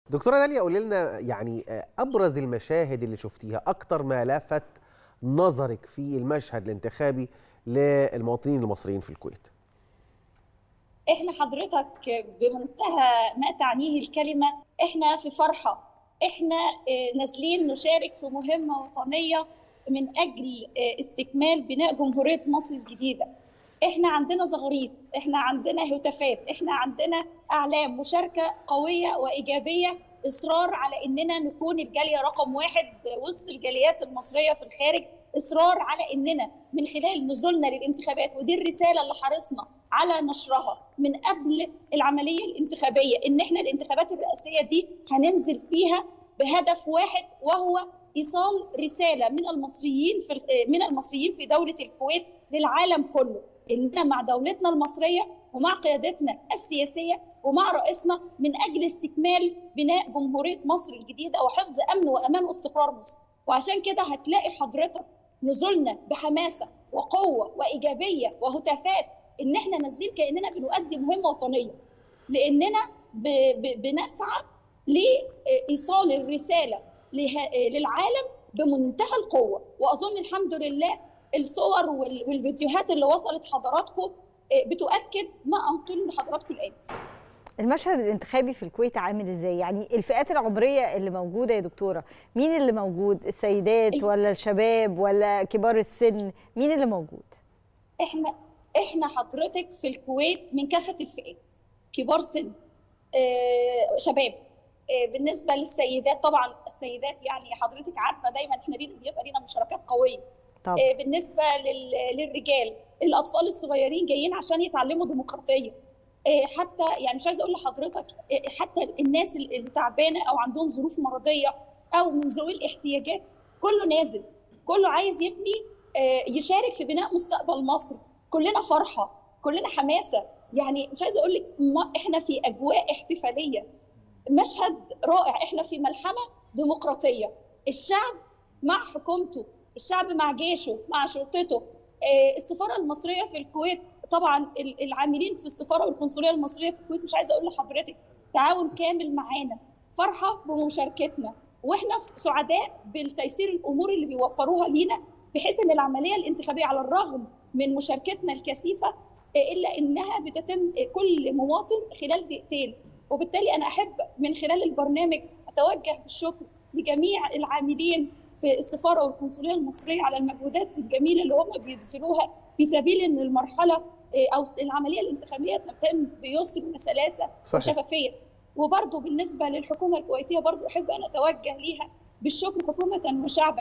دكتوره داليا قولي لنا يعني ابرز المشاهد اللي شفتيها اكتر ما لفت نظرك في المشهد الانتخابي للمواطنين المصريين في الكويت احنا حضرتك بمنتهى ما تعنيه الكلمه احنا في فرحه احنا نازلين نشارك في مهمه وطنيه من اجل استكمال بناء جمهوريه مصر الجديده احنا عندنا زغاريط احنا عندنا هتافات احنا عندنا اعلام مشاركه قويه وايجابيه اصرار على اننا نكون الجاليه رقم واحد وسط الجاليات المصريه في الخارج اصرار على اننا من خلال نزولنا للانتخابات ودي الرساله اللي حرصنا على نشرها من قبل العمليه الانتخابيه ان احنا الانتخابات الرئاسيه دي هننزل فيها بهدف واحد وهو ايصال رساله من المصريين في من المصريين في دوله الكويت للعالم كله اننا مع دولتنا المصريه ومع قيادتنا السياسيه ومع رئيسنا من اجل استكمال بناء جمهوريه مصر الجديده وحفظ امن وامان واستقرار مصر وعشان كده هتلاقي حضرتك نزولنا بحماسه وقوه وايجابيه وهتافات ان احنا نازلين كاننا بنؤدي مهمه وطنيه لاننا ب ب بنسعى لايصال الرساله للعالم بمنتهى القوه واظن الحمد لله الصور والفيديوهات اللي وصلت حضراتكم بتؤكد ما انقله لحضراتكم الان المشهد الانتخابي في الكويت عامل ازاي يعني الفئات العمريه اللي موجوده يا دكتوره مين اللي موجود السيدات الف... ولا الشباب ولا كبار السن مين اللي موجود احنا احنا حضرتك في الكويت من كافه الفئات كبار سن آه، شباب آه، بالنسبه للسيدات طبعا السيدات يعني حضرتك عارفه دايما احنا بيبقى لينا مشاركات قويه طب. آه، بالنسبه لل... للرجال الاطفال الصغيرين جايين عشان يتعلموا ديمقراطيه حتى يعني مش عايزه اقول لحضرتك حتى الناس اللي تعبانه او عندهم ظروف مرضيه او من ذوي الاحتياجات كله نازل كله عايز يبني يشارك في بناء مستقبل مصر كلنا فرحه كلنا حماسه يعني مش عايزه اقول لك احنا في اجواء احتفاليه مشهد رائع احنا في ملحمه ديمقراطيه الشعب مع حكومته الشعب مع جيشه مع شرطته السفاره المصريه في الكويت طبعا العاملين في السفاره والقنصليه المصريه في الكويت مش عايزه اقول لحضرتك تعاون كامل معانا فرحه بمشاركتنا واحنا سعداء بالتيسير الامور اللي بيوفروها لينا بحيث ان العمليه الانتخابيه على الرغم من مشاركتنا الكثيفه الا انها بتتم كل مواطن خلال دقيقتين وبالتالي انا احب من خلال البرنامج اتوجه بالشكر لجميع العاملين في السفاره والقنصليه المصريه على المجهودات الجميله اللي هم بيبذلوها في سبيل ان المرحله او العمليه الانتخابيه تتم بيسر وسلاسه وشفافيه وبرضه بالنسبه للحكومه الكويتيه برضه احب ان اتوجه ليها بالشكر حكومه وشعبا